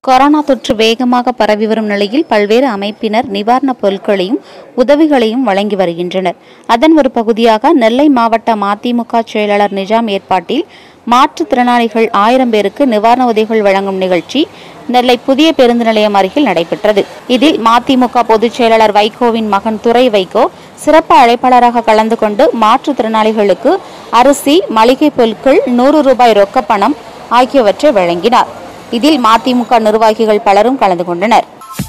corona தொற்று வேகமாக பரவி வரும் நிலையில் பல்வேறு அமைப்பினர் நிவாரணப் பொருட்களையும் உதவிகளையும் வழங்கி வருகின்றனர் அதன் ஒரு பகுதியாக நெல்லை மாவட்ட மதிமுக செயலாளர் நிஜாம் ஏற்பாட்டில் மாற்றுத்திறனாளிகள் ஆயிரம் பேருக்கு நிவாரண உதவிகள் வழங்கும் நிகழ்ச்சி நெல்லை புதிய பேருந்து நிலையம் அருகில் நடைபெற்றது இதில் மதிமுக பொதுச் செயலாளர் வைகோவின் மகன் துரை வைகோ சிறப்பு அழைப்பாளராக கலந்து கொண்டு மாற்றுத்திறனாளிகளுக்கு அரிசி மளிகை பொருட்கள் நூறு ரூபாய் ரொக்கப்பணம் ஆகியவற்றை வழங்கினார் இதில் மதிமுக நிர்வாகிகள் பலரும் கலந்து கொண்டனர்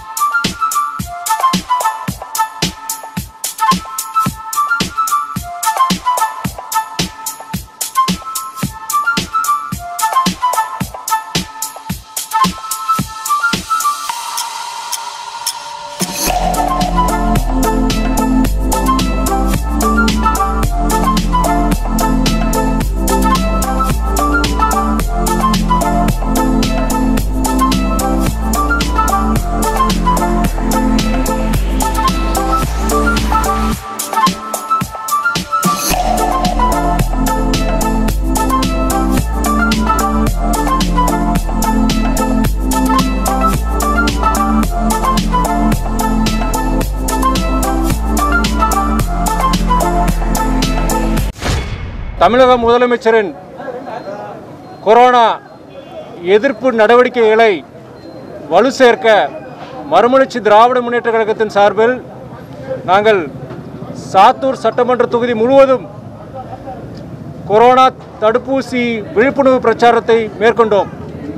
தமிழக முதலமைச்சரின் கொரோனா எதிர்ப்பு நடவடிக்கைகளை வலு சேர்க்க மறுமலர்ச்சி திராவிட முன்னேற்ற கழகத்தின் சார்பில் நாங்கள் சாத்தூர் சட்டமன்ற தொகுதி முழுவதும் கொரோனா தடுப்பூசி விழிப்புணர்வு பிரச்சாரத்தை மேற்கொண்டோம்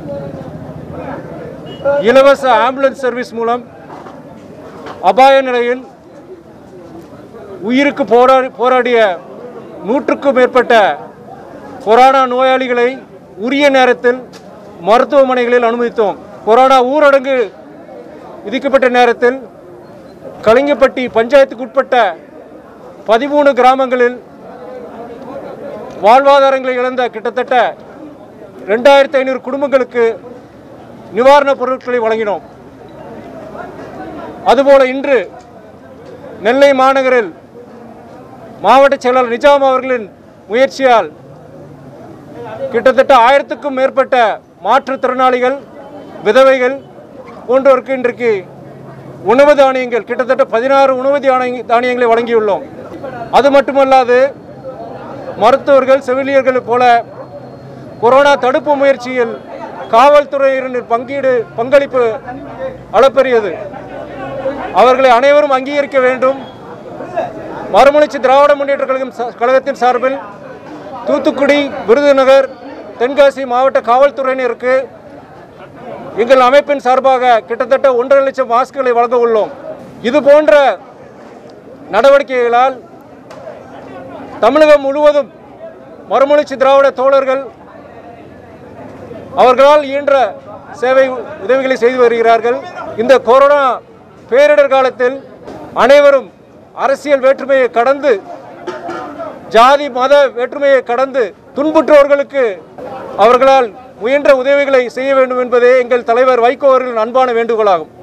இலவச ஆம்புலன்ஸ் சர்வீஸ் மூலம் அபாய நிலையில் உயிருக்கு போராடி போராடிய நூற்றுக்கும் மேற்பட்ட கொரோனா நோயாளிகளை உரிய நேரத்தில் மருத்துவமனைகளில் அனுமதித்தோம் கொரோனா ஊரடங்கு விதிக்கப்பட்ட நேரத்தில் கலிங்கப்பட்டி பஞ்சாயத்துக்கு உட்பட்ட பதிமூணு கிராமங்களில் வாழ்வாதாரங்களை இழந்த கிட்டத்தட்ட ரெண்டாயிரத்தி ஐநூறு குடும்பங்களுக்கு நிவாரணப் பொருட்களை வழங்கினோம் அதுபோல இன்று நெல்லை மாநகரில் மாவட்ட செயலாளர் நிஜாம் அவர்களின் முயற்சியால் கிட்டத்தட்ட ஆயிரத்துக்கும் மேற்பட்ட மாற்றுத்திறனாளிகள் விதவைகள் போன்றோருக்கு இன்றைக்கு உணவு தானியங்கள் கிட்டத்தட்ட பதினாறு உணவு தானிய தானியங்களை வழங்கியுள்ளோம் அது மட்டுமல்லாது மருத்துவர்கள் செவிலியர்கள் போல கொரோனா தடுப்பு முயற்சியில் காவல்துறையினர் பங்கீடு பங்களிப்பு அளப்பெரியது அவர்களை அனைவரும் அங்கீகரிக்க வேண்டும் மறுமலர்ச்சி திராவிட முன்னேற்ற கழகம் சா- கழகத்தின் சார்பில் தூத்துக்குடி விருதுநகர் தென்காசி மாவட்ட காவல்துறையினருக்கு எங்கள் அமைப்பின் சார்பாக கிட்டத்தட்ட ஒன்றரை லட்சம் மாஸ்குகளை வழங்க உள்ளோம் இது போன்ற நடவடிக்கைகளால் தமிழகம் முழுவதும் மறுமலர்ச்சி திராவிட தோழர்கள் அவர்களால் இயன்ற சேவை உதவிகளை செய்து வருகிறார்கள் இந்த கொரோனா பேரிடர் காலத்தில் அனைவரும் அரசியல் வேற்றுமையை கடந்து ஜாதி மத வேற்றுமையை கடந்து துன்புற்றோர்களுக்கு அவர்களால் முயன்ற உதவிகளை செய்ய வேண்டும் என்பதே எங்கள் தலைவர் வைகோ அவர்களின் அன்பான வேண்டுகோளாகும்